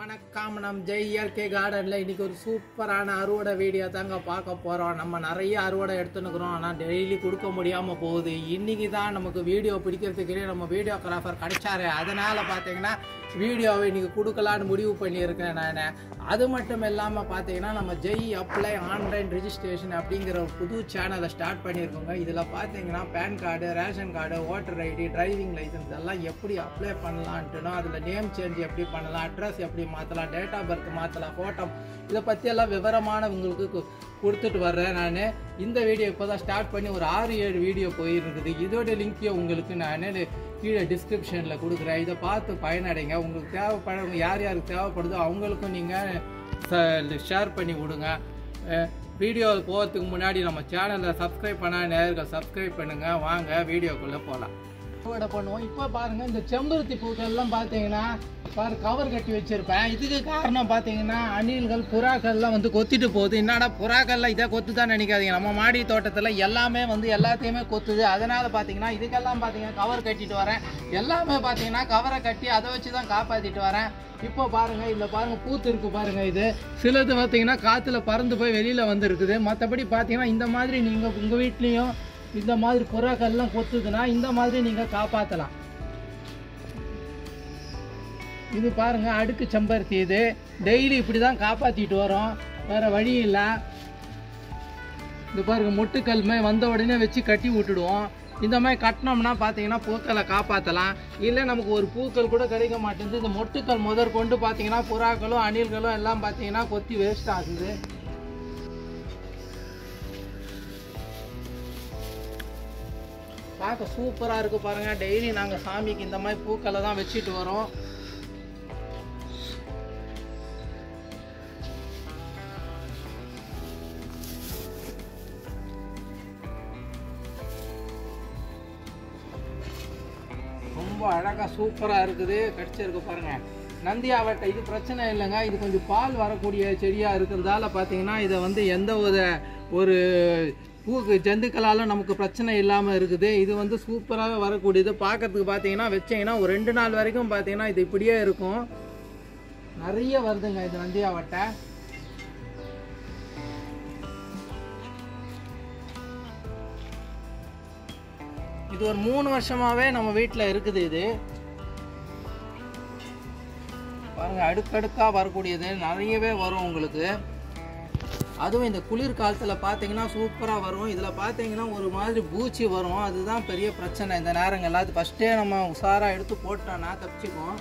வணக்கம் நம் ஜெய் இயற்கை கார்டனில் இன்னைக்கு ஒரு சூப்பரான அறுவடை வீடியோ தாங்க பார்க்க போகிறோம் நம்ம நிறைய அறுவடை எடுத்துனுக்குறோம் ஆனால் டெய்லி கொடுக்க முடியாமல் போகுது இன்னைக்கு தான் நமக்கு வீடியோ பிடிக்கிறதுக்கு நம்ம வீடியோகிராஃபர் கிடைச்சாரு அதனால் பார்த்தீங்கன்னா வீடியோவை இன்னைக்கு கொடுக்கலான்னு முடிவு பண்ணியிருக்கேன் நான் அது மட்டும் இல்லாமல் பார்த்தீங்கன்னா நம்ம ஜெய் அப்ளை ஆன்லைன் ரெஜிஸ்ட்ரேஷன் அப்படிங்கிற ஒரு புது சேனலை ஸ்டார்ட் பண்ணியிருக்கோங்க இதில் பார்த்தீங்கன்னா PAN card ration card voter ID driving licence எல்லாம் எப்படி அப்ளை பண்ணலான்ட்டுனோ அதில் நேம் சேஞ்ச் எப்படி பண்ணலாம் அட்ரஸ் எப்படி மாற்றலாம் டேட் ஆஃப் பர்த் மாற்றலாம் ஃபோட்டோ இதை பற்றி எல்லாம் விவரமான உங்களுக்கு கு- கொடுத்துட்டு வர்றேன் நான் இந்த வீடியோ இப்போ தான் ஸ்டார்ட் பண்ணி ஒரு ஆறு ஏழு வீடியோ போயிருக்குது இதோட லிங்க்கையும் உங்களுக்கு நான் கீழே டிஸ்கிரிப்ஷனில் கொடுக்குறேன் இதை பார்த்து பயனடைங்க உங்களுக்கு தேவைப்பட யார் யாருக்கு தேவைப்படுதோ அவங்களுக்கும் நீங்கள் ஷேர் பண்ணி விடுங்க வீடியோ போகிறதுக்கு முன்னாடி நம்ம சேனலை சப்ஸ்கிரைப் பண்ண நேர்கள் சப்ஸ்கிரைப் பண்ணுங்க வாங்க வீடியோக்குள்ளே போகலாம் அறுவடை பண்ணுவோம் இப்போ பாருங்க இந்த செம்பருத்தி பூக்கள்லாம் பார்த்தீங்கன்னா பாரு கவர் கட்டி வச்சிருப்பேன் இதுக்கு காரணம் பார்த்தீங்கன்னா அணில்கள் புறாக்கள்லாம் வந்து கொத்திட்டு போகுது என்னடா புறாக்கள்லாம் இதை கொத்து தான் நினைக்காதீங்க நம்ம மாடி தோட்டத்தில் எல்லாமே வந்து எல்லாத்தையுமே கொத்துது அதனால பார்த்தீங்கன்னா இதுக்கெல்லாம் பார்த்தீங்கன்னா கவர் கட்டிட்டு வரேன் எல்லாமே பார்த்தீங்கன்னா கவரை கட்டி அதை வச்சு தான் காப்பாற்றிட்டு வரேன் இப்போ பாருங்க இதுல பாருங்க பூத்து இருக்கு பாருங்க இது சிலது பார்த்தீங்கன்னா காத்துல பறந்து போய் வெளியில வந்திருக்குது மற்றபடி பார்த்தீங்கன்னா இந்த மாதிரி நீங்க உங்க வீட்லயும் இந்த மாதிரி புறாக்கள்லாம் கொத்துதுன்னா இந்த மாதிரி நீங்க காப்பாத்தலாம் இது பாருங்க அடுக்கு செம்பருத்தி இது டெய்லி இப்படி தான் காப்பாத்திட்டு வரோம் வேற வழி இல்லை இது பாருங்க மொட்டுக்கல்மே வந்த உடனே வச்சு கட்டி விட்டுடுவோம் இந்த மாதிரி கட்டினோம்னா பார்த்தீங்கன்னா பூக்களை காப்பாற்றலாம் இல்லை நமக்கு ஒரு பூக்கள் கூட கிடைக்க மாட்டேங்குது இந்த மொட்டுக்கள் முதற் கொண்டு பார்த்தீங்கன்னா புறாக்களும் அணில்களும் எல்லாம் பார்த்தீங்கன்னா கொத்தி வேஸ்ட் ஆகுது பார்க்க சூப்பராக இருக்கு பாருங்க டெய்லி நாங்கள் சாமிக்கு இந்த மாதிரி பூக்களை தான் வச்சுட்டு வரோம் ரொம்ப அழகாக சூப்பராக இருக்குது கடிச்சிருக்கு பாருங்க நந்தியாவட்டை இது பிரச்சனை இல்லைங்க இது கொஞ்சம் பால் வரக்கூடிய செடியாக இருக்கிறதால பார்த்தீங்கன்னா இதை வந்து எந்த ஒரு ஒரு பூக்கு ஜந்துக்களாலும் நமக்கு பிரச்சனை இல்லாமல் இருக்குது இது வந்து சூப்பராக வரக்கூடியது பார்க்கறதுக்கு பார்த்தீங்கன்னா வச்சீங்கன்னா ஒரு ரெண்டு நாள் வரைக்கும் பார்த்தீங்கன்னா இது இப்படியே இருக்கும் நிறைய வருதுங்க இது நந்தியாவட்டை இது ஒரு மூணு வருஷமாவே நம்ம வீட்டில் இருக்குது இது பாருங்க அடுக்கடுக்கா வரக்கூடியது நிறையவே வரும் உங்களுக்கு அதுவும் இந்த குளிர் காலத்தில் பார்த்தீங்கன்னா சூப்பராக வரும் இதில் பார்த்தீங்கன்னா ஒரு மாதிரி பூச்சி வரும் அதுதான் பெரிய பிரச்சனை இந்த நேரங்கள் அது ஃபஸ்ட்டே நம்ம உஷாராக எடுத்து போட்டோன்னா தப்பிச்சுக்குவோம்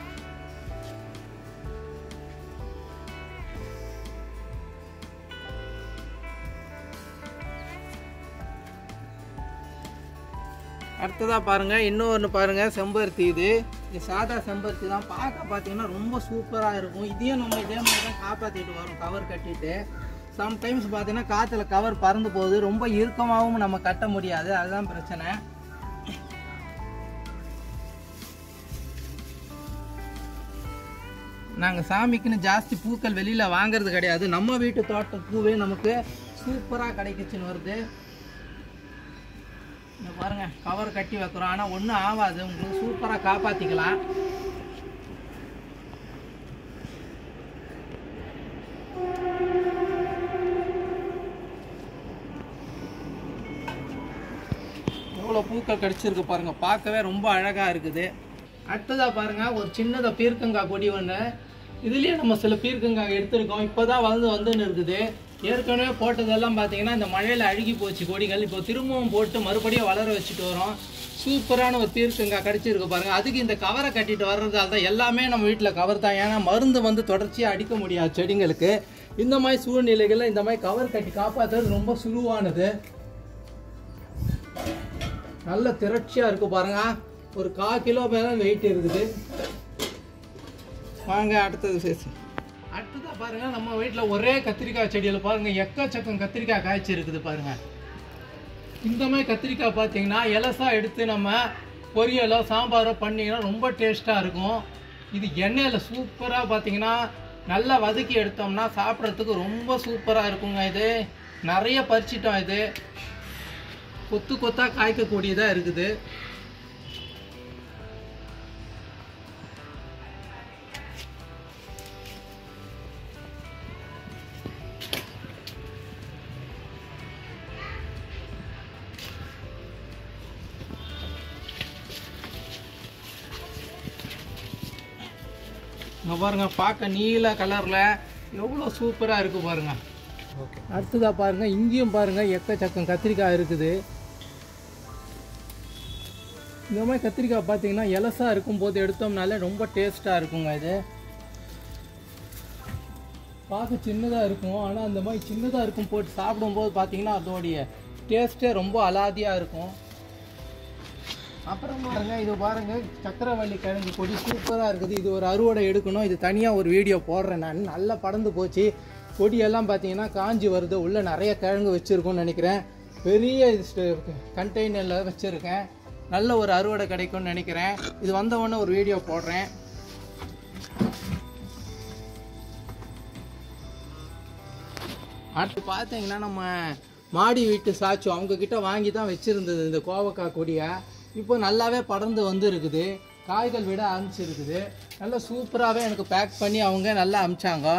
அடுத்ததாக பாருங்க இன்னொன்று பாருங்க செம்பருத்தி இது இது சாதா செம்பருத்தி தான் பார்க்க பார்த்தீங்கன்னா ரொம்ப சூப்பராக இருக்கும் இதையும் நம்ம இதே மாதிரி தான் காப்பாற்றிட்டு வரோம் கவர் கட்டிட்டு சம்டைம்ஸ் பார்த்தீங்கன்னா காற்றுல கவர் பறந்து போகுது ரொம்ப இறுக்கமாகவும் நம்ம கட்ட முடியாது அதுதான் பிரச்சனை நாங்கள் சாமிக்குன்னு ஜாஸ்தி பூக்கள் வெளியில் வாங்குறது கிடையாது நம்ம வீட்டு தோட்ட பூவே நமக்கு சூப்பராக கிடைக்குச்சுன்னு வருது இந்த பாருங்க கவர் கட்டி வைக்கிறோம் ஆனால் ஒன்றும் ஆகாது உங்களுக்கு சூப்பராக காப்பாற்றிக்கலாம் எவ்வளோ பூக்கள் கடிச்சிருக்கு பாருங்க பார்க்கவே ரொம்ப அழகாக இருக்குது அடுத்ததாக பாருங்க ஒரு சின்னதாக பீர்க்கங்காய் கொடி ஒன்று இதுலேயே நம்ம சில பீர்க்கங்காய் எடுத்திருக்கோம் இப்போ தான் வந்து வந்துன்னு இருக்குது ஏற்கனவே போட்டதெல்லாம் பார்த்தீங்கன்னா இந்த மழையில் அழுகி போச்சு கொடிகள் இப்போ திரும்பவும் போட்டு மறுபடியும் வளர வச்சுட்டு வரோம் சூப்பரான ஒரு பீர்க்கங்காய் கடிச்சிருக்கு பாருங்க அதுக்கு இந்த கவரை கட்டிட்டு வர்றதால தான் எல்லாமே நம்ம வீட்டில் கவர் தான் ஏன்னா மருந்து வந்து தொடர்ச்சியாக அடிக்க முடியாது செடிங்களுக்கு இந்த மாதிரி சூழ்நிலைகளில் இந்த மாதிரி கவர் கட்டி காப்பாற்றுறது ரொம்ப சுலுவானது நல்ல திரட்சியாக இருக்கு பாருங்க ஒரு கா கிலோ மேலே வெயிட் இருக்குது வாங்க அடுத்தது சேசி அடுத்ததா பாருங்க நம்ம வீட்டில் ஒரே கத்திரிக்காய் செடியில் பாருங்க எக்கச்சக்கம் கத்திரிக்காய் காய்ச்சி இருக்குது பாருங்க இந்த மாதிரி கத்திரிக்காய் பார்த்தீங்கன்னா எலசா எடுத்து நம்ம பொரியலோ சாம்பாரோ பண்ணிங்கன்னா ரொம்ப டேஸ்ட்டாக இருக்கும் இது எண்ணெயில் சூப்பராக பார்த்தீங்கன்னா நல்லா வதக்கி எடுத்தோம்னா சாப்பிட்றதுக்கு ரொம்ப சூப்பராக இருக்குங்க இது நிறைய பறிச்சிட்டோம் இது கொத்து கொத்தா காய்க்கக்கூடியதாக இருக்குது இங்க பாருங்க பார்க்க நீல கலரில் எவ்வளோ சூப்பராக இருக்கு பாருங்க ஓகே அடுத்ததாக பாருங்க இங்கேயும் பாருங்க எக்கச்சக்கம் கத்திரிக்காய் இருக்குது இந்த மாதிரி கத்திரிக்காய் பார்த்தீங்கன்னா எலசாக இருக்கும்போது எடுத்தோம்னாலே ரொம்ப டேஸ்ட்டாக இருக்குங்க இது பார்க்க சின்னதாக இருக்கும் ஆனால் அந்த மாதிரி சின்னதாக இருக்கும் போட்டு சாப்பிடும்போது பார்த்தீங்கன்னா அதோடைய டேஸ்ட்டே ரொம்ப அலாதியாக இருக்கும் அப்புறம் பாருங்க இது பாருங்க சக்கரவள்ளி கிழங்கு கொடி சூப்பராக இருக்குது இது ஒரு அறுவடை எடுக்கணும் இது தனியாக ஒரு வீடியோ போடுறேன் நான் நல்லா படர்ந்து போச்சு கொடியெல்லாம் பார்த்தீங்கன்னா காஞ்சி வருது உள்ளே நிறைய கிழங்கு வச்சுருக்கோம்னு நினைக்கிறேன் பெரிய கண்டெய்னரில் வச்சுருக்கேன் நல்ல ஒரு அறுவடை கிடைக்கும்னு நினைக்கிறேன் இது வந்த உடனே ஒரு வீடியோ போடுறேன் அடுத்து பார்த்தீங்கன்னா நம்ம மாடி வீட்டு சாச்சு அவங்க கிட்ட வாங்கி தான் வச்சிருந்தது இந்த கோவக்காய் கொடியை இப்போ நல்லாவே படர்ந்து வந்து இருக்குது காய்கள் விட ஆரம்பிச்சிருக்குது நல்லா சூப்பராகவே எனக்கு பேக் பண்ணி அவங்க நல்லா அமிச்சாங்க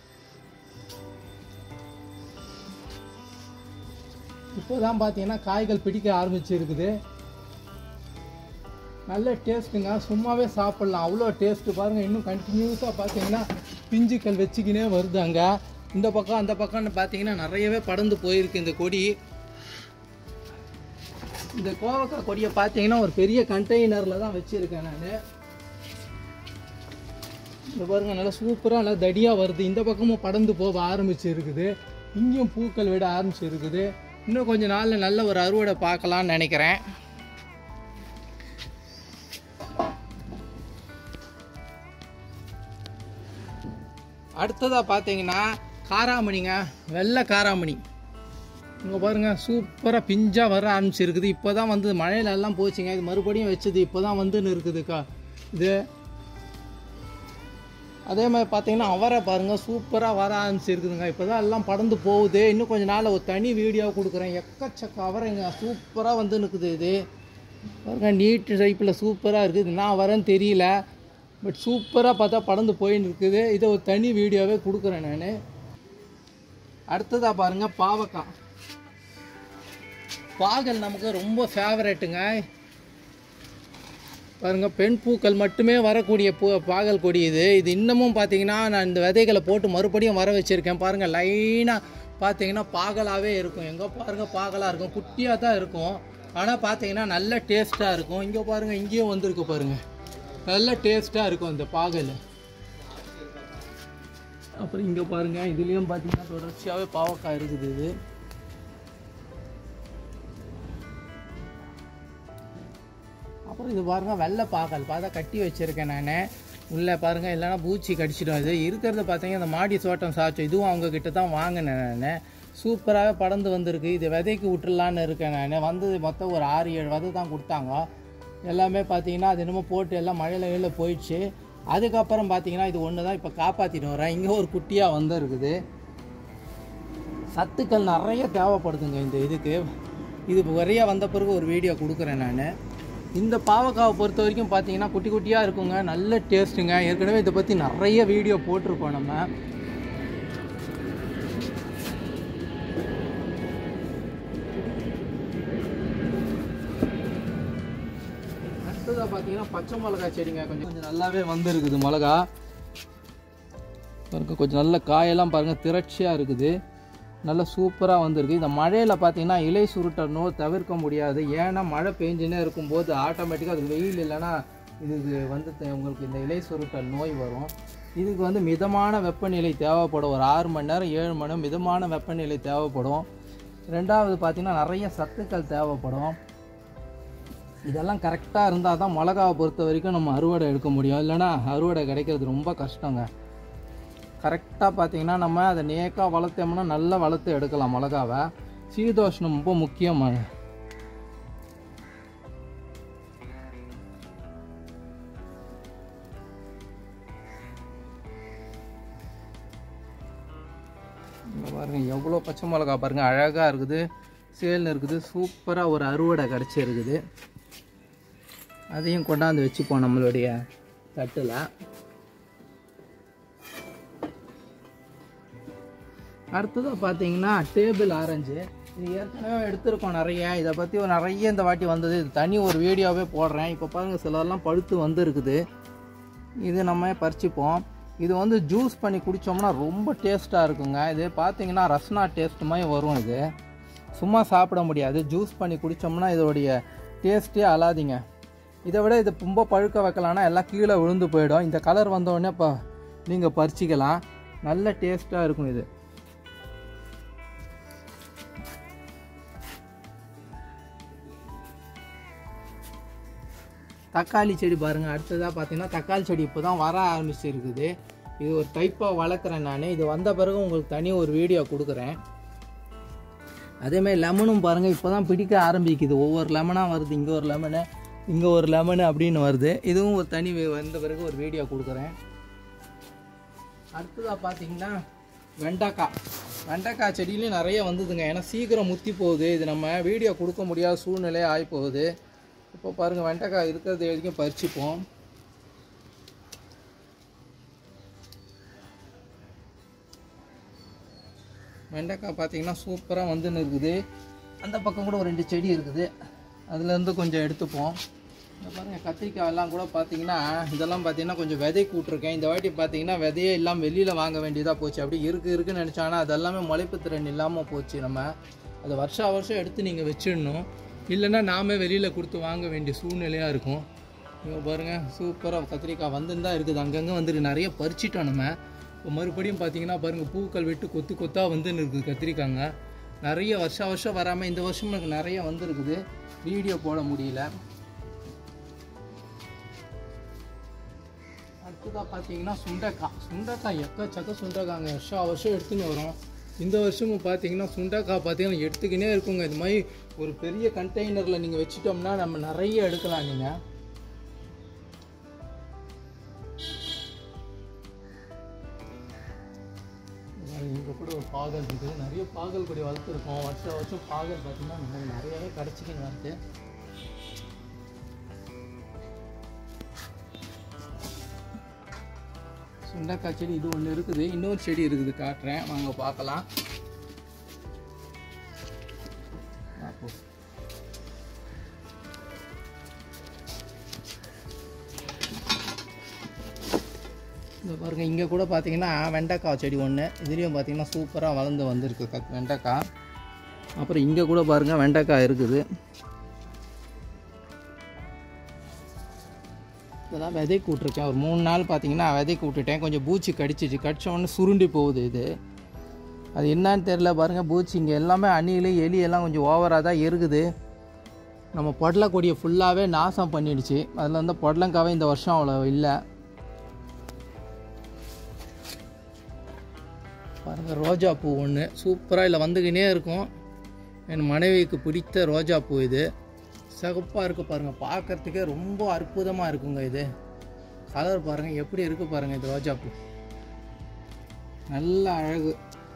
இப்போதான் பார்த்தீங்கன்னா காய்கள் பிடிக்க ஆரம்பிச்சிருக்குது நல்ல டேஸ்ட்டுங்க சும்மாவே சாப்பிட்லாம் அவ்வளோ டேஸ்ட்டு பாருங்கள் இன்னும் கண்டினியூஸாக பார்த்தீங்கன்னா பிஞ்சுக்கள் வச்சுக்கினே வருது அங்கே இந்த பக்கம் அந்த பக்கம்னு பார்த்தீங்கன்னா நிறையவே படர்ந்து போயிருக்கு இந்த கொடி இந்த கோவக்காய் கொடியை பார்த்தீங்கன்னா ஒரு பெரிய கண்டெய்னரில் தான் வச்சுருக்கேன் நான் இந்த பாருங்க நல்லா சூப்பராக நல்லா தடியாக வருது இந்த பக்கமும் படர்ந்து போக ஆரம்பிச்சு இருக்குது இங்கேயும் பூக்கள் விட ஆரம்பிச்சு இருக்குது இன்னும் கொஞ்ச நாளில் நல்ல ஒரு அறுவடை பார்க்கலாம்னு நினைக்கிறேன் அடுத்ததாக பார்த்தீங்கன்னா காராமணிங்க வெள்ளை காராமணி இங்கே பாருங்க சூப்பராக பிஞ்சாக வர ஆரம்பிச்சிருக்குது இப்போ தான் வந்து மழையில எல்லாம் போச்சுங்க இது மறுபடியும் வச்சது இப்போ தான் வந்துன்னு இருக்குதுக்கா இது அதே மாதிரி பார்த்தீங்கன்னா அவரை பாருங்கள் சூப்பராக வர ஆரம்பிச்சிருக்குதுங்க இப்போ தான் எல்லாம் படர்ந்து போகுது இன்னும் கொஞ்ச நாள் ஒரு தனி வீடியோ கொடுக்குறேன் எக்கச்சக்க அவரைங்க சூப்பராக வந்து நிற்குது இது பாருங்க நீட்டு டைப்பில் சூப்பராக இருக்குது நான் வரேன்னு தெரியல பட் சூப்பராக பார்த்தா படர்ந்து போயின்னு இருக்குது இதை ஒரு தனி வீடியோவே கொடுக்குறேன் நான் அடுத்ததாக பாருங்கள் பாவக்காய் பாகல் நமக்கு ரொம்ப ஃபேவரட்டுங்க பாருங்க பெண் பூக்கள் மட்டுமே வரக்கூடிய பூ பாகல் கொடி இது இது இன்னமும் பார்த்தீங்கன்னா நான் இந்த விதைகளை போட்டு மறுபடியும் வர வச்சுருக்கேன் பாருங்கள் லைனாக பார்த்தீங்கன்னா பாகலாகவே இருக்கும் எங்கே பாருங்கள் பாகலாக இருக்கும் குட்டியாக தான் இருக்கும் ஆனால் பார்த்தீங்கன்னா நல்ல டேஸ்ட்டாக இருக்கும் இங்கே பாருங்கள் இங்கேயும் வந்திருக்கு பாருங்கள் நல்ல டேஸ்ட்டாக இருக்கும் அந்த பாகல் அப்புறம் இங்கே பாருங்கள் இதுலேயும் பார்த்தீங்கன்னா தொடர்ச்சியாகவே பாவக்காய் இருக்குது இது அப்புறம் இது பாருங்க வெள்ளை பாகல் பார்த்தா கட்டி வச்சிருக்கேன் நான் உள்ளே பாருங்க இல்லைன்னா பூச்சி கடிச்சிடும் இது இருக்கிறத பார்த்தீங்கன்னா இந்த மாடி தோட்டம் சாச்சம் இதுவும் அவங்க கிட்ட தான் வாங்கினேன் நான் சூப்பராகவே படர்ந்து வந்திருக்கு இது விதைக்கு விட்டுறலான்னு இருக்கேன் நான் வந்தது மொத்தம் ஒரு ஆறு ஏழு விதை தான் கொடுத்தாங்க எல்லாமே பார்த்தீங்கன்னா அது என்னமோ போட்டு எல்லாம் மழையில வெளில போயிடுச்சு அதுக்கப்புறம் பார்த்தீங்கன்னா இது ஒன்று தான் இப்போ காப்பாற்றிட்டு வரேன் இங்கே ஒரு குட்டியாக வந்து இருக்குது சத்துக்கள் நிறைய தேவைப்படுதுங்க இந்த இதுக்கு இது நிறைய வந்த பிறகு ஒரு வீடியோ கொடுக்குறேன் நான் இந்த பாவக்காவை பொறுத்த வரைக்கும் பார்த்தீங்கன்னா குட்டி குட்டியாக இருக்குங்க நல்ல டேஸ்ட்டுங்க ஏற்கனவே இதை பற்றி நிறைய வீடியோ போட்டிருப்போம் நம்ம அடுத்ததாக பார்த்தீங்கன்னா பச்சை மிளகா செடிங்க கொஞ்சம் கொஞ்சம் நல்லாவே வந்திருக்குது மிளகா பாருங்க கொஞ்சம் நல்ல காயெல்லாம் பாருங்கள் திரட்சியாக இருக்குது நல்லா சூப்பராக வந்திருக்கு இந்த மழையில் பார்த்தீங்கன்னா இலை சுருட்டல் நோய் தவிர்க்க முடியாது ஏன்னா மழை பெஞ்சுனே இருக்கும்போது ஆட்டோமேட்டிக்காக அது வெயில் இல்லைன்னா இதுக்கு வந்து த- உங்களுக்கு இந்த இலை சுருட்டல் நோய் வரும் இதுக்கு வந்து மிதமான வெப்பநிலை தேவைப்படும் ஒரு ஆறு மணி நேரம் ஏழு மணி நேரம் மிதமான வெப்பநிலை தேவைப்படும் ரெண்டாவது பார்த்தீங்கன்னா நிறைய சத்துக்கள் தேவைப்படும் இதெல்லாம் கரெக்டாக இருந்தால் தான் மிளகாவை பொறுத்த வரைக்கும் நம்ம அறுவடை எடுக்க முடியும் இல்லைன்னா அறுவடை கிடைக்கிறது ரொம்ப கஷ்டங்க கரெக்டாக பார்த்தீங்கன்னா நம்ம அதை நேக்காக வளர்த்தோம்னா நல்லா வளர்த்து எடுக்கலாம் மிளகாவை சீதோஷ்ணம் ரொம்ப முக்கியமான இங்க பாருங்க எவ்வளோ பச்சை மிளகா பாருங்க அழகாக இருக்குது சேல்னு இருக்குது சூப்பராக ஒரு அறுவடை கிடச்சிருக்குது அதையும் கொண்டாந்து வச்சுப்போம் நம்மளுடைய தட்டில் அடுத்ததாக பார்த்தீங்கன்னா டேபிள் ஆரஞ்சு இது ஏற்கனவே எடுத்திருக்கோம் நிறைய இதை பற்றி ஒரு நிறைய இந்த வாட்டி வந்தது இது தனி ஒரு வீடியோவே போடுறேன் இப்போ பாருங்கள் சிலர்லாம் பழுத்து வந்திருக்குது இது நம்ம பறிச்சுப்போம் இது வந்து ஜூஸ் பண்ணி குடித்தோம்னா ரொம்ப டேஸ்ட்டாக இருக்குங்க இது பார்த்தீங்கன்னா ரஸ்னா டேஸ்ட் மாதிரி வரும் இது சும்மா சாப்பிட முடியாது ஜூஸ் பண்ணி குடித்தோம்னா இதோடைய டேஸ்ட்டே அலாதிங்க இதை விட இது ரொம்ப பழுக்க வைக்கலாம்னா எல்லாம் கீழே விழுந்து போயிடும் இந்த கலர் வந்தோடனே இப்போ நீங்கள் பறிச்சிக்கலாம் நல்ல டேஸ்ட்டாக இருக்கும் இது தக்காளி செடி பாருங்கள் அடுத்ததாக பார்த்தீங்கன்னா தக்காளி செடி இப்போ தான் வர ஆரம்பிச்சிருக்குது இது ஒரு டைப்பாக வளர்க்குறேன் நான் இது வந்த பிறகு உங்களுக்கு தனி ஒரு வீடியோ கொடுக்குறேன் அதேமாதிரி லெமனும் பாருங்கள் இப்போ தான் பிடிக்க ஆரம்பிக்குது ஒவ்வொரு லெமனாக வருது இங்கே ஒரு லெமனு இங்கே ஒரு லெமனு அப்படின்னு வருது இதுவும் ஒரு தனி வி- வந்த பிறகு ஒரு வீடியோ கொடுக்குறேன் அடுத்ததாக பார்த்தீங்கன்னா வெண்டைக்காய் வெண்டைக்காய் செடியிலையும் நிறைய வந்ததுங்க ஏன்னா சீக்கிரம் முத்தி போகுது இது நம்ம வீடியோ கொடுக்க முடியாத சூழ்நிலை ஆகி போகுது இப்போ பாருங்கள் வெண்டைக்காய் இருக்கிறது வரைக்கும் பறிச்சுப்போம் வெண்டைக்காய் பார்த்தீங்கன்னா சூப்பராக வந்துன்னு இருக்குது அந்த பக்கம் கூட ஒரு ரெண்டு செடி இருக்குது அதுலேருந்து கொஞ்சம் எடுத்துப்போம் இந்த பாருங்கள் கத்திரிக்காய் எல்லாம் கூட பார்த்தீங்கன்னா இதெல்லாம் பார்த்தீங்கன்னா கொஞ்சம் விதை கூட்டிருக்கேன் இந்த வாட்டி பார்த்தீங்கன்னா விதையே இல்லாமல் வெளியில் வாங்க வேண்டியதாக போச்சு அப்படி இருக்கு இருக்குன்னு நினச்சானா அது எல்லாமே முளைப்பு திறன் இல்லாமல் போச்சு நம்ம அதை வருஷா வருஷம் எடுத்து நீங்கள் வச்சிடணும் இல்லைன்னா நாமே வெளியில் கொடுத்து வாங்க வேண்டிய சூழ்நிலையாக இருக்கும் இங்கே பாருங்கள் சூப்பராக கத்திரிக்காய் வந்துன்னு தான் இருக்குது அங்கங்கே வந்துருக்கு நிறைய பறிச்சிட்டோம் நம்ம இப்போ மறுபடியும் பார்த்தீங்கன்னா பாருங்கள் பூக்கள் விட்டு கொத்து கொத்தாக வந்துன்னு இருக்குது கத்திரிக்காங்க நிறைய வருஷா வருஷம் வராமல் இந்த வருஷம் எனக்கு நிறைய வந்திருக்குது வீடியோ போட முடியல அடுத்ததாக பார்த்தீங்கன்னா சுண்டைக்காய் சுண்டைக்காய் எக்கச்சக்க சுண்டைக்காங்க வருஷம் வருஷம் எடுத்துன்னு வரோம் இந்த வருஷமும் பார்த்தீங்கன்னா சுண்டைக்காய் பார்த்தீங்கன்னா எடுத்துக்கினே இருக்குங்க இது மாதிரி ஒரு பெரிய கண்டெய்னரில் நீங்கள் வச்சிட்டோம்னா நம்ம நிறைய எடுக்கலாம் நீங்கள் இங்கே கூட ஒரு பாகல் இருக்குது நிறைய பாகல் கொடி வளர்த்துருக்கோம் வருஷம் வருஷம் பாகல் பார்த்தீங்கன்னா நமக்கு நிறையவே கிடச்சிக்கின்னு வருது சுண்டைக்காய் செடி இது ஒன்று இருக்குது இன்னொரு செடி இருக்குது காட்டுறேன் வாங்க பார்க்கலாம் அப்போ இந்த பாருங்க இங்கே கூட பார்த்தீங்கன்னா வெண்டைக்காய் செடி ஒன்று இதுலேயும் பார்த்தீங்கன்னா சூப்பராக வளர்ந்து வந்திருக்கு க- வெண்டைக்காய் அப்புறம் இங்கே கூட பாருங்கள் வெண்டைக்காய் இருக்குது இதெல்லாம் விதை கூட்டிருக்கேன் ஒரு மூணு நாள் பார்த்தீங்கன்னா விதை கூட்டுட்டேன் கொஞ்சம் பூச்சி கடிச்சிச்சு கடிச்ச உடனே சுருண்டி போகுது இது அது என்னன்னு தெரில பாருங்கள் பூச்சி இங்கே எல்லாமே அணில் எலி எல்லாம் கொஞ்சம் ஓவராக தான் இருக்குது நம்ம பொடலை கொடியை ஃபுல்லாகவே நாசம் பண்ணிடுச்சு அதில் வந்து பொடலங்காவே இந்த வருஷம் அவ்வளோ இல்லை பாருங்கள் ரோஜா பூ ஒன்று சூப்பராக இதில் வந்துக்கினே இருக்கும் என் மனைவிக்கு பிடித்த ரோஜா பூ இது சிகப்பாக இருக்குது பாருங்கள் பார்க்கறதுக்கே ரொம்ப அற்புதமாக இருக்குங்க இது கலர் பாருங்கள் எப்படி இருக்குது பாருங்கள் இது ரோஜா பூ நல்ல அழகு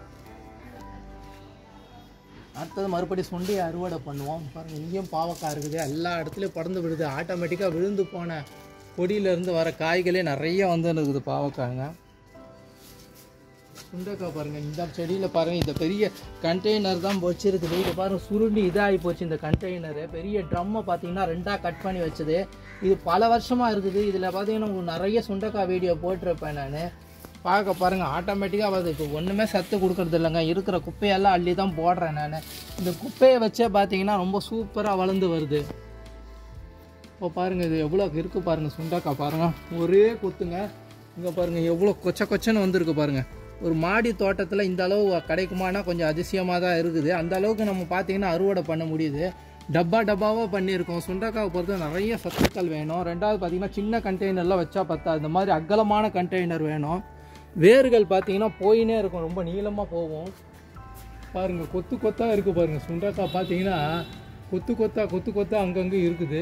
அடுத்தது மறுபடியும் சுண்டி அறுவடை பண்ணுவோம் பாருங்கள் இங்கேயும் பாவக்காய் இருக்குது எல்லா இடத்துலையும் பறந்து விடுது ஆட்டோமேட்டிக்காக விழுந்து போன கொடியிலேருந்து வர காய்களே நிறைய வந்து இருக்குது பாவக்காய்ங்க சுண்டைக்காய் பாருங்க இந்த செடியில் பாருங்க இந்த பெரிய கண்டெய்னர் தான் வச்சிருக்குது இது பாருங்க சுருண்டி இதாகி போச்சு இந்த கண்டெய்னரு பெரிய ட்ரம்மை பார்த்தீங்கன்னா ரெண்டாக கட் பண்ணி வச்சது இது பல வருஷமாக இருக்குது இதில் பார்த்தீங்கன்னா உங்களுக்கு நிறைய சுண்டைக்காய் வீடியோ போட்டிருப்பேன் நான் பார்க்க பாருங்கள் ஆட்டோமேட்டிக்காக வருது இப்போ ஒன்றுமே சத்து கொடுக்கறது இல்லைங்க இருக்கிற குப்பையெல்லாம் அள்ளி தான் போடுறேன் நான் இந்த குப்பையை வச்சே பார்த்தீங்கன்னா ரொம்ப சூப்பராக வளர்ந்து வருது இப்போ பாருங்கள் இது எவ்வளோ இருக்குது பாருங்கள் சுண்டக்காய் பாருங்கள் ஒரே கொத்துங்க இங்கே பாருங்கள் எவ்வளோ கொச்ச கொச்சன்னு வந்திருக்கு பாருங்கள் ஒரு மாடி தோட்டத்தில் இந்த அளவு கிடைக்குமானா கொஞ்சம் அதிசயமாக தான் இருக்குது அந்த அளவுக்கு நம்ம பார்த்தீங்கன்னா அறுவடை பண்ண முடியுது டப்பா டப்பாவாக பண்ணியிருக்கோம் சுண்டக்காவை பொறுத்த நிறைய சத்துக்கள் வேணும் ரெண்டாவது பார்த்தீங்கன்னா சின்ன கண்டெய்னர்லாம் வச்சா பத்தா இந்த மாதிரி அகலமான கண்டெய்னர் வேணும் வேர்கள் பார்த்தீங்கன்னா போயினே இருக்கும் ரொம்ப நீளமாக போகும் பாருங்கள் கொத்து கொத்தாக இருக்குது பாருங்கள் சுண்டக்காய் பார்த்தீங்கன்னா கொத்து கொத்தா கொத்து கொத்தா அங்கங்கே இருக்குது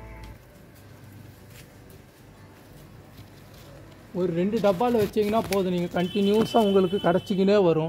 ஒரு ரெண்டு டப்பாவில் வச்சீங்கன்னா போதும் நீங்கள் கண்டினியூஸாக உங்களுக்கு கிடச்சிக்கினே வரும்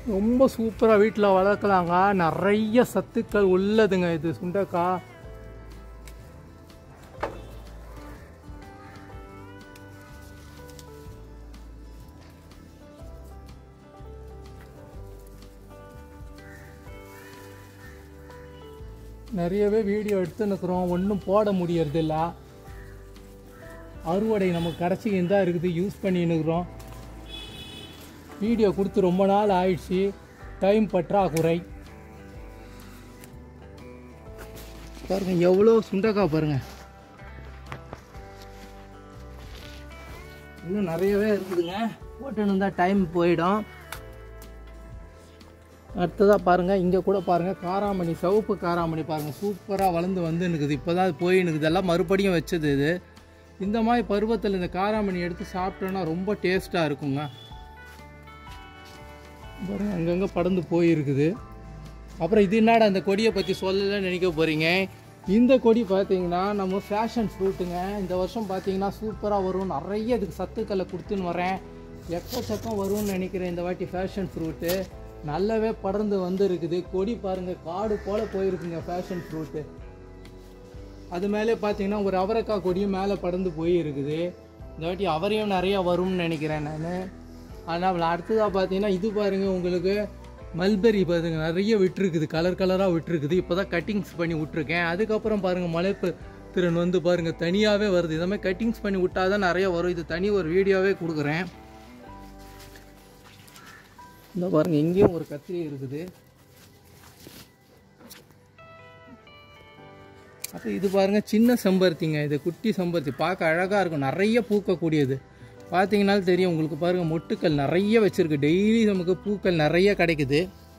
ரொம்ப சூப்பராக வீட்டில் வளர்க்கலாங்க நிறைய சத்துக்கள் உள்ளதுங்க இது சுண்டக்காய் நிறையவே வீடியோ எடுத்து நிற்கிறோம் ஒன்றும் போட முடியறதில்ல அறுவடை நமக்கு கிடச்சிக்கின்னு தான் இருக்குது யூஸ் பண்ணின்னுக்குறோம் வீடியோ கொடுத்து ரொம்ப நாள் ஆயிடுச்சு டைம் பற்றாக்குறை பாருங்க எவ்வளோ சுண்டக்காய் பாருங்க இன்னும் நிறையவே இருக்குதுங்க போட்டுன்னு தான் டைம் போயிடும் அடுத்ததாக பாருங்கள் இங்கே கூட பாருங்கள் காராமணி சிவப்பு காராமணி பாருங்கள் சூப்பராக வளர்ந்து வந்து இருக்குது இப்போ தான் அது போயினுக்குது இதெல்லாம் மறுபடியும் வச்சது இது இந்த மாதிரி பருவத்தில் இந்த காராமணி எடுத்து சாப்பிட்டோன்னா ரொம்ப டேஸ்ட்டாக இருக்குங்க பாருங்க அங்கங்கே படர்ந்து போயிருக்குது அப்புறம் இது என்னடா அந்த கொடியை பற்றி சொல்லலைன்னு நினைக்க போகிறீங்க இந்த கொடி பார்த்தீங்கன்னா நம்ம ஃபேஷன் ஃப்ரூட்டுங்க இந்த வருஷம் பார்த்தீங்கன்னா சூப்பராக வரும் நிறைய இதுக்கு சத்துக்களை கொடுத்துன்னு வரேன் எக்கச்சக்கம் வரும்னு நினைக்கிறேன் இந்த வாட்டி ஃபேஷன் ஃப்ரூட்டு நல்லாவே படர்ந்து வந்து இருக்குது கொடி பாருங்கள் காடு போல் போயிருக்குங்க ஃபேஷன் ஃப்ரூட்டு அது மேலே பார்த்தீங்கன்னா ஒரு அவரைக்காய் கொடியும் மேலே படர்ந்து போய் இருக்குது இந்த வாட்டி அவரையும் நிறையா வரும்னு நினைக்கிறேன் நான் ஆனால் அடுத்ததாக பார்த்தீங்கன்னா இது பாருங்கள் உங்களுக்கு மல்பெரி பாருங்க நிறைய விட்டுருக்குது கலர் கலராக விட்டுருக்குது இப்போ தான் கட்டிங்ஸ் பண்ணி விட்ருக்கேன் அதுக்கப்புறம் பாருங்கள் மலைப்பு திறன் வந்து பாருங்கள் தனியாகவே வருது இந்த மாதிரி கட்டிங்ஸ் பண்ணி விட்டால் தான் நிறைய வரும் இது தனி ஒரு வீடியோவே கொடுக்குறேன் இந்த பாருங்கள் இங்கேயும் ஒரு கத்திரி இருக்குது அப்போ இது பாருங்க சின்ன செம்பருத்திங்க இது குட்டி செம்பருத்தி பார்க்க அழகாக இருக்கும் நிறைய பூக்கக்கூடியது பார்த்தீங்கனாலும் தெரியும் உங்களுக்கு பாருங்க மொட்டுக்கள் நிறைய வச்சிருக்கு டெய்லி நமக்கு பூக்கள் நிறைய கிடைக்குது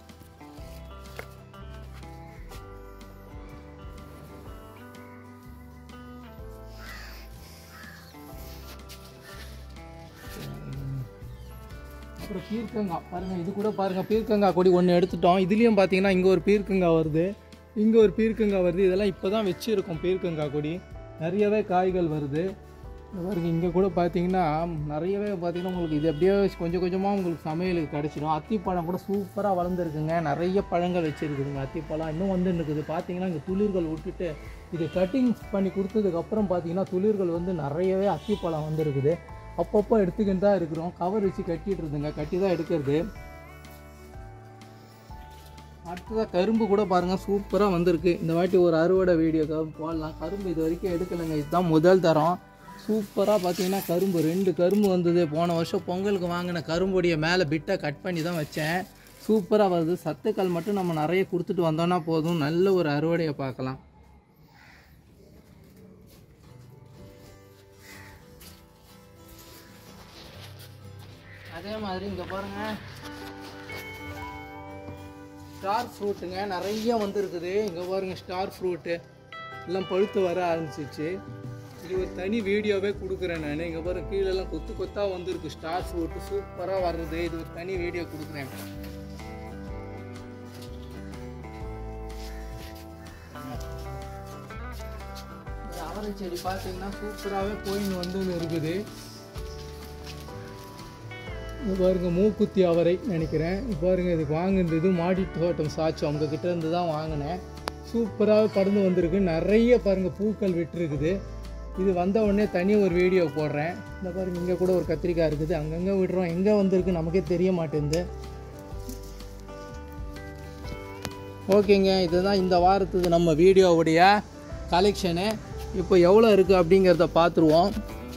அப்புறம் பீர்க்கங்காய் பாருங்க இது கூட பாருங்க பீர்க்கங்காய் கொடி ஒன்று எடுத்துட்டோம் இதுலேயும் பார்த்தீங்கன்னா இங்கே ஒரு பீர்க்கங்காய் வருது இங்கே ஒரு பீர்க்கங்காய் வருது இதெல்லாம் இப்போ தான் வச்சுருக்கோம் பீர்க்கங்காய் கொடி நிறையவே காய்கள் வருது இந்த பாருங்க இங்கே கூட பார்த்தீங்கன்னா நிறையவே பார்த்தீங்கன்னா உங்களுக்கு இது எப்படியோ கொஞ்சம் கொஞ்சமாக உங்களுக்கு சமையலுக்கு கிடச்சிடும் அத்திப்பழம் கூட சூப்பராக வளர்ந்துருக்குங்க நிறைய பழங்கள் வச்சுருக்குதுங்க அத்திப்பழம் இன்னும் வந்து இருக்குது பார்த்தீங்கன்னா இங்கே துளிர்கள் விட்டுட்டு இது கட்டிங்ஸ் பண்ணி கொடுத்ததுக்கப்புறம் பார்த்தீங்கன்னா துளிர்கள் வந்து நிறையவே அத்திப்பழம் வந்துருக்குது அப்பப்போ எடுத்துக்கிட்டு தான் இருக்கிறோம் கவர் வச்சு கட்டிட்டு இருந்துங்க கட்டி தான் எடுக்கிறது அடுத்ததாக கரும்பு கூட பாருங்கள் சூப்பராக வந்திருக்கு இந்த வாட்டி ஒரு அறுவடை வீடியோக்காக போடலாம் கரும்பு இது வரைக்கும் எடுக்கலைங்க இதுதான் முதல் தரம் சூப்பராக பார்த்தீங்கன்னா கரும்பு ரெண்டு கரும்பு வந்தது போன வருஷம் பொங்கலுக்கு வாங்கின கரும்புடைய மேலே பிட்டை கட் பண்ணி தான் வச்சேன் சூப்பராக வருது சத்துக்கள் மட்டும் நம்ம நிறைய கொடுத்துட்டு வந்தோம்னா போதும் நல்ல ஒரு அறுவடையை பார்க்கலாம் அதே மாதிரி இங்கே பாருங்க ஸ்டார் ஃப்ரூட்டுங்க நிறைய வந்திருக்குது இங்கே பாருங்க ஸ்டார் ஃப்ரூட்டு எல்லாம் பழுத்து வர ஆரம்பிச்சிச்சு இது ஒரு தனி வீடியோவே கொடுக்குறேன் நான் இங்கே பாருங்க கீழெல்லாம் கொத்து கொத்தாக வந்திருக்கு ஸ்டார் ஃப்ரூட்டு சூப்பராக வருது இது ஒரு தனி வீடியோ கொடுக்குறேன் இந்த அவரை செடி பார்த்தீங்கன்னா சூப்பராகவே போயின்னு வந்து இருக்குது இது பாருங்க மூக்குத்தி அவரை நினைக்கிறேன் இது பாருங்க இதுக்கு வாங்கினது மாடி தோட்டம் சாட்சி அவங்க கிட்ட இருந்து தான் வாங்கினேன் சூப்பராக பறந்து வந்திருக்கு நிறைய பாருங்க பூக்கள் விட்டுருக்குது இது வந்த உடனே தனி ஒரு வீடியோ போடுறேன் இந்த பாருங்க இங்கே கூட ஒரு கத்திரிக்காய் இருக்குது அங்கங்கே விடுறோம் எங்கே வந்திருக்கு நமக்கே தெரிய மாட்டேங்குது ஓகேங்க இதுதான் இந்த வாரத்துக்கு நம்ம வீடியோவுடைய கலெக்ஷனு இப்போ எவ்வளோ இருக்குது அப்படிங்கிறத பார்த்துருவோம்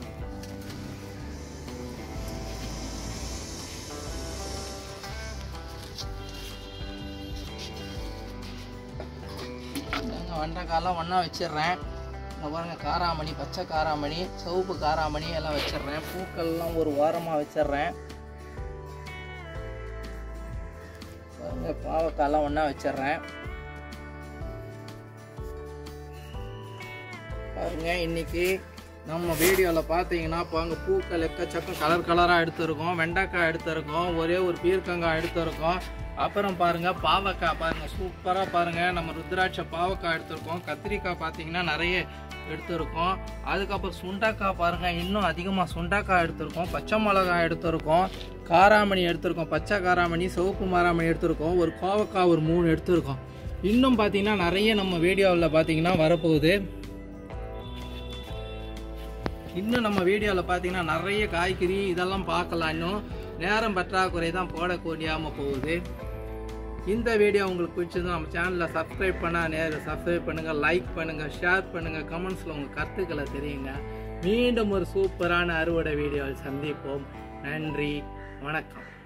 இந்தாங்க வெண்டைக்காயெல்லாம் ஒன்றா வச்சிடுறேன் இங்கே பாருங்க காராமணி பச்சை காராமணி சிவப்பு காராமணி எல்லாம் வச்சிடுறேன் பூக்கள்லாம் ஒரு வாரமாக வச்சிடுறேன் பாருங்க பாவக்காயெல்லாம் ஒன்றா வச்சிடுறேன் பாருங்க இன்னைக்கு நம்ம வீடியோவில் பார்த்தீங்கன்னா இப்போ அங்கே பூக்கள் எக்கச்சக்கம் கலர் கலராக எடுத்திருக்கோம் வெண்டைக்காய் எடுத்திருக்கோம் ஒரே ஒரு பீர்க்கங்காய் எடுத்திருக்கோம் அப்புறம் பாருங்க பாவக்காய் பாருங்க சூப்பராக பாருங்க நம்ம ருத்ராட்ச பாவக்காய் எடுத்திருக்கோம் கத்திரிக்காய் பார்த்தீங்கன்னா நிறைய எடுத்திருக்கோம் அதுக்கப்புறம் சுண்டைக்காய் பாருங்க இன்னும் அதிகமாக சுண்டைக்காய் எடுத்திருக்கோம் பச்சை மிளகாய் எடுத்திருக்கோம் காராமணி எடுத்திருக்கோம் பச்சை காராமணி சிவப்பு மாராமணி எடுத்திருக்கோம் ஒரு கோவக்காய் ஒரு மூணு எடுத்திருக்கோம் இன்னும் பார்த்தீங்கன்னா நிறைய நம்ம வீடியோவில் பார்த்தீங்கன்னா வரப்போகுது இன்னும் நம்ம வீடியோவில் பார்த்தீங்கன்னா நிறைய காய்கறி இதெல்லாம் பார்க்கலாம் இன்னும் நேரம் பற்றாக்குறை தான் போடக்கூடியாமல் போகுது இந்த வீடியோ உங்களுக்கு பிடிச்சிருந்தா நம்ம சேனலில் சப்ஸ்கிரைப் பண்ணால் நேரில் சப்ஸ்கிரைப் பண்ணுங்கள் லைக் பண்ணுங்கள் ஷேர் பண்ணுங்கள் கமெண்ட்ஸில் உங்கள் கருத்துக்களை தெரியுங்க மீண்டும் ஒரு சூப்பரான அறுவடை வீடியோவில் சந்திப்போம் நன்றி வணக்கம்